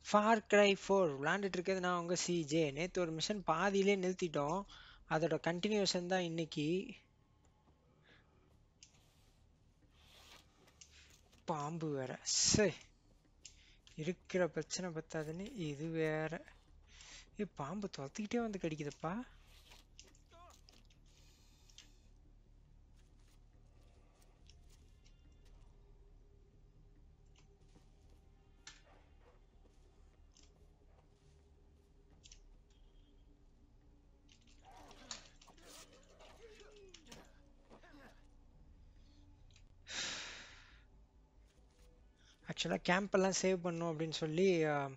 For cry four விளாண்டுட்டு இருக்கிறது நான் உங்கள் சிஜே நேற்று ஒரு மிஷன் பாதியிலே நிறுத்திட்டோம் அதோட கண்டினியூஷன் தான் இன்னைக்கு பாம்பு வேற சே இருக்கிற பிரச்சனை பத்தாதுன்னு இது வேற ஏ பாம்பு துரத்திக்கிட்டே வந்து கடிக்குதுப்பா ஆக்சுவலாக கேம்பெல்லாம் சேவ் பண்ணும் அப்படின்னு சொல்லி ஆஹ்,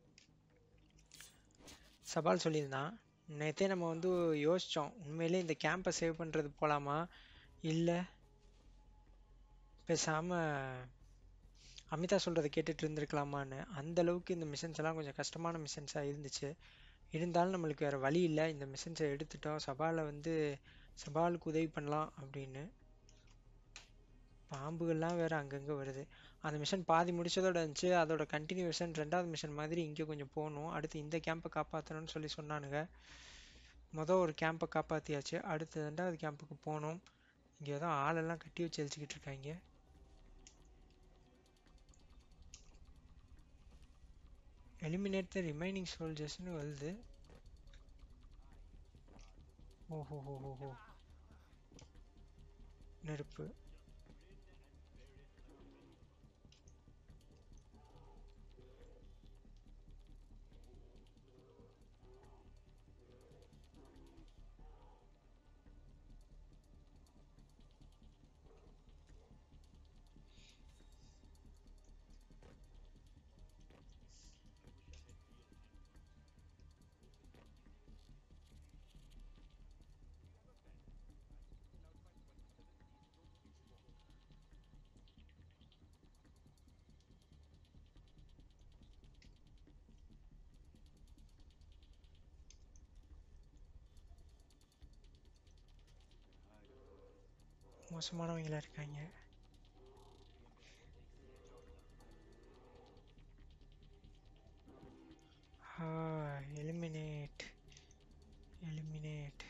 சவால் சொல்லியிருந்தான் நேற்றே நம்ம வந்து யோசித்தோம் உண்மையிலே இந்த கேம்பை சேவ் பண்ணுறது போகலாமா இல்லை பேசாமல் அமிதா சொல்கிறத கேட்டுட்டு இருந்திருக்கலாமான்னு அந்த அளவுக்கு இந்த மிஷன்ஸ் எல்லாம் கொஞ்சம் கஷ்டமான மிஷன்ஸாக இருந்துச்சு இருந்தாலும் நம்மளுக்கு வேறு வழி இல்லை இந்த மிஷன்ஸை எடுத்துட்டோம் சவாலை வந்து சவாலுக்கு உதவி பண்ணலாம் அப்படின்னு பாம்புகள்லாம் வேறு அங்கங்கே வருது அந்த மிஷன் பாதி முடிச்சதோட இருந்துச்சு அதோட கண்டினியூஷன் ரெண்டாவது மிஷன் மாதிரி இங்கே கொஞ்சம் போகணும் அடுத்து இந்த கேம்பை காப்பாற்றணும்னு சொல்லி சொன்னானுங்க மொதல் ஒரு கேம்பை காப்பாற்றியாச்சு அடுத்து ரெண்டாவது கேம்புக்கு போகணும் இங்கே ஏதோ ஆளெல்லாம் கட்டி வச்சு அழிச்சிக்கிட்டு இருக்காங்க எலிமினேட் த ரிமைனிங் சோல்ஜர்ஸ்னு வருது ஓஹோ ஹோ ஹோ ஹோ நெருப்பு மோசமானவங்களா இருக்காங்க எலிமினேட் எலிமினேட்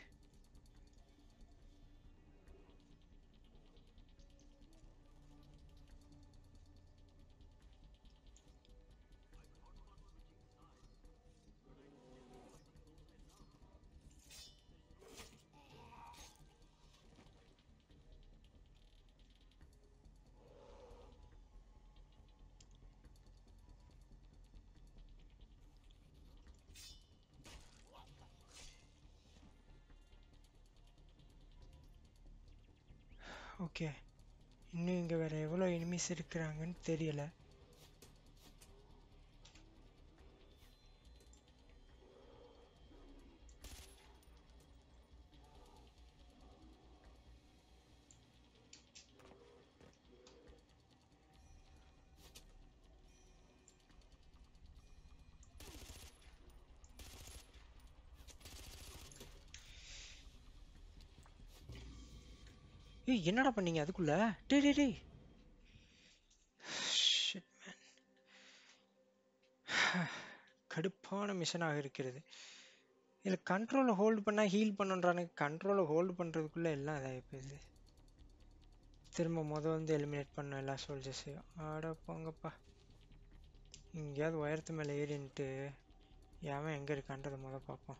ஓகே இன்னும் இங்கே வேற எவ்வளோ எனிமீஸ் இருக்கிறாங்கன்னு தெரியல ஏய் என்னடா பண்ணீங்க அதுக்குள்ள டேய் டேய் டேய் Shit, man. கடுப்பான மிஷனாக இருக்கிறது இதில் கண்ட்ரோலை ஹோல்டு பண்ணால் ஹீல் பண்ணுன்றானுங்க கண்ட்ரோலை ஹோல்டு பண்ணுறதுக்குள்ளே எல்லாம் இதாகி போயிடுது திரும்ப முத வந்து எலிமினேட் பண்ண எல்லா சோல்ஜர்ஸையும் ஆட போங்கப்பா எங்கேயாவது உயரத்து மேலே ஏறின்ட்டு எவன் எங்கே இருக்கான்றதை முத பார்ப்போம்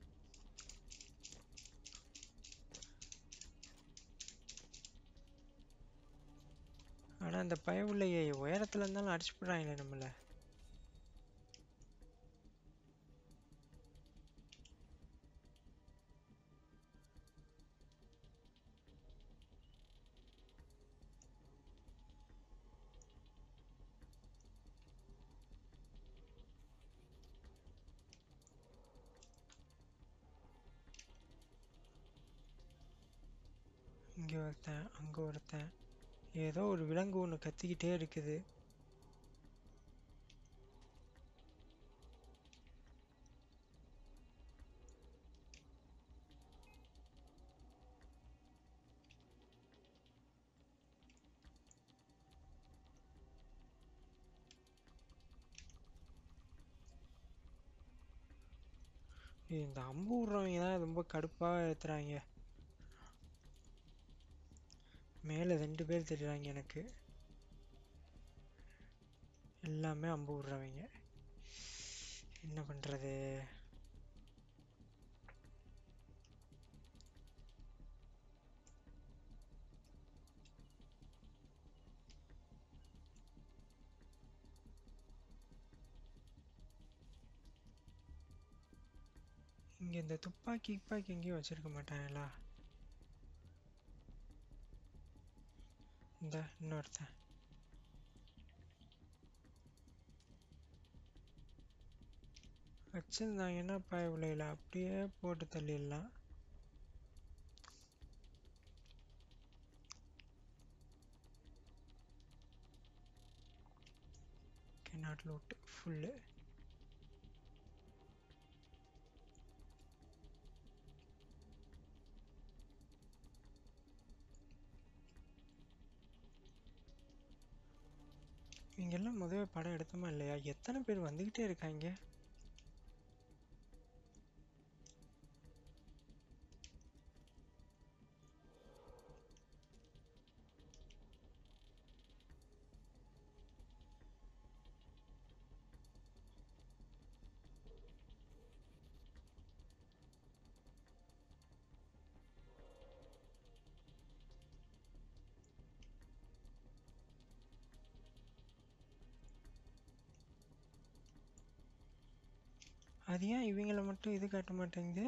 ஆனால் அந்த பய உள்ள உயரத்துல இருந்தாலும் அடிச்சு போடுறாங்களே நம்மளை இங்கே ஒருத்தன் அங்கே ஒருத்தன் ஏதோ ஒரு விலங்கு ஒன்று கத்திக்கிட்டே இருக்குது ஏய், இந்த அம்பு விடுறவங்க தான் ரொம்ப கடுப்பாக ஏற்றுறாங்க மேலே ரெண்டு பேர் தெரியுறாங்க எனக்கு எல்லாமே அம்பு விடுறவங்க என்ன பண்ணுறது இங்கே இந்த துப்பாக்கி துப்பாக்கி எங்கேயும் வச்சிருக்க மாட்டாங்களா இந்த இன்னொருத்தன் வச்சிருந்தாங்கன்னா பயவில்லைல அப்படியே போட்டு தள்ளிடலாம் cannot loot ஃபுல்லு இங்கெல்லாம் முதவே படம் எடுத்தோமா இல்லையா எத்தனை பேர் வந்துக்கிட்டே இருக்காங்க அது ஏன் இவங்கள மட்டும் இது காட்ட மாட்டேங்குது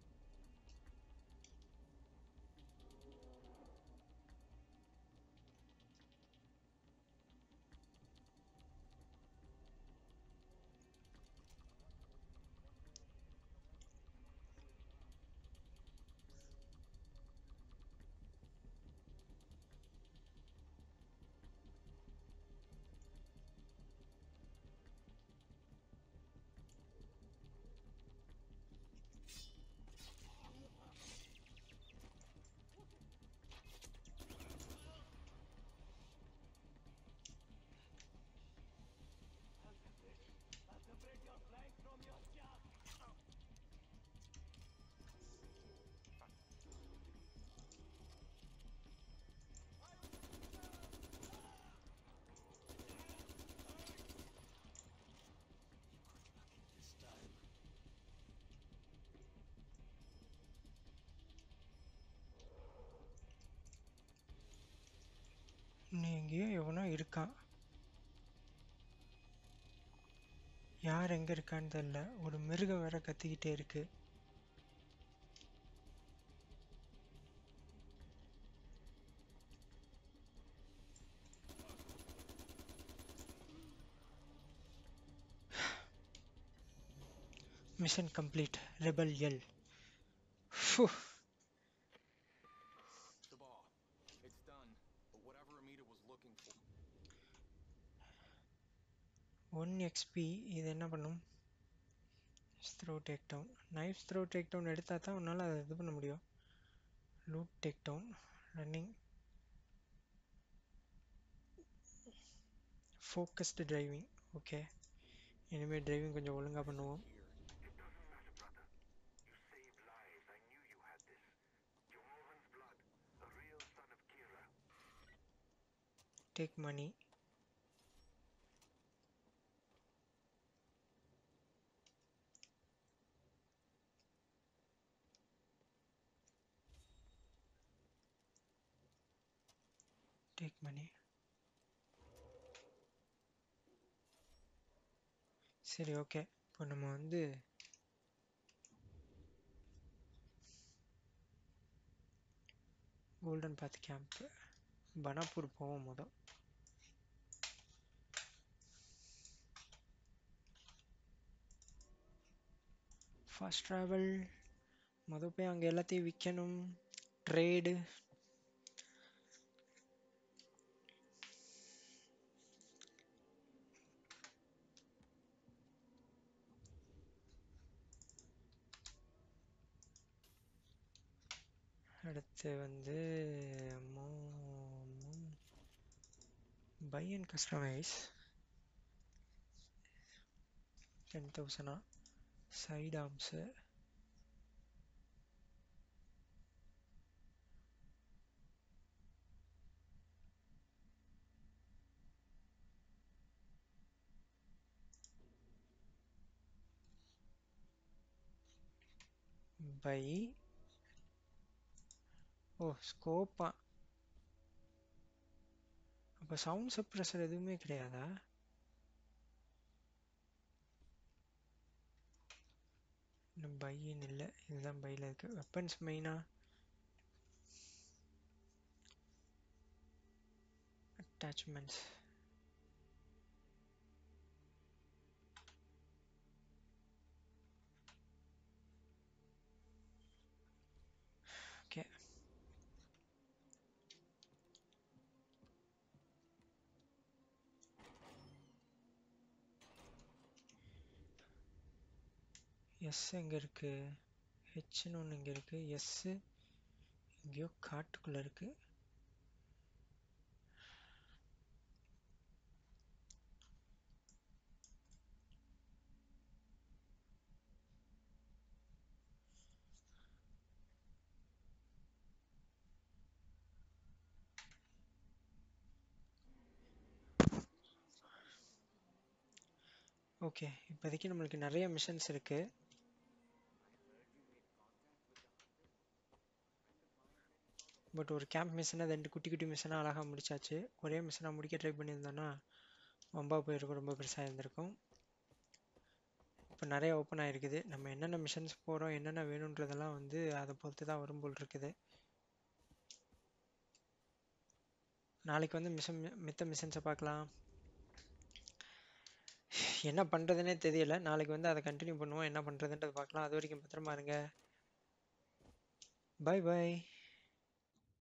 இன்னும் எங்கேயோ எவனோ இருக்கான் யார் எங்க இருக்கான்னு தெரியல ஒரு மிருகம் வேற கத்திக்கிட்டே இருக்கு மிஷன் கம்ப்ளீட் ரெபல் எல் The ball. It's done. But whatever Amita was looking for. One XP இது என்ன பண்ணும் throw take down knife throw take down எடுத்தால் தான் உன்னால் அதை இது பண்ண முடியும் loot take down running focused driving okay இனிமேல் டிரைவிங் கொஞ்சம் ஒழுங்காக பண்ணுவோம் டேக் மணி டேக் மணி சரி ஓகே இப்போ நம்ம வந்து கோல்டன் பாத் கேம்ப் பனாப்பூர் போவோம் மொதல் ஃபாஸ்ட் ட்ராவல் மொதல் போய் அங்கே எல்லாத்தையும் விற்கணும் ட்ரேடு அடுத்து வந்து பை அண்ட் கஸ்டமைஸ் டென் தௌசண்டா சைடு ஆர்ம்ஸு பை ஓ ஸ்கோப்பா அப்போ சவுண்ட் சப்ரஸர் எதுவுமே கிடையாதா இன்னும் பையின்னு இல்லை இதுதான் பையில் இருக்கு வெப்பன்ஸ் மெயினா அட்டாச்மெண்ட்ஸ் ஓகே எஸ் எங்கே இருக்கு ஹெச்னு ஒன்று இங்கே இருக்கு எஸ் எங்கேயோ காட்டுக்குள்ளே இருக்கு ஓகே இப்போதைக்கு நம்மளுக்கு நிறைய மிஷன்ஸ் இருக்கு பட் ஒரு கேம்ப் மிஷனை ரெண்டு குட்டி குட்டி மிஷனாக அழகாக முடிச்சாச்சு ஒரே மிஷனாக முடிக்க ட்ரை பண்ணியிருந்தோன்னா வம்பா போயிருக்கும் ரொம்ப பெருசாக இருந்திருக்கும் இப்போ நிறைய ஓப்பன் ஆகிருக்குது நம்ம என்னென்ன மிஷன்ஸ் போகிறோம் என்னென்ன வேணுன்றதெல்லாம் வந்து அதை பொறுத்து தான் வரும் போல் இருக்குது நாளைக்கு வந்து மிஷன் மித்த மிஷன்ஸை பார்க்கலாம் என்ன பண்ணுறதுனே தெரியல நாளைக்கு வந்து அதை கண்டினியூ பண்ணுவோம் என்ன பண்ணுறதுன்றது பார்க்கலாம் அது வரைக்கும் பத்திரமா இருங்க பாய் பாய்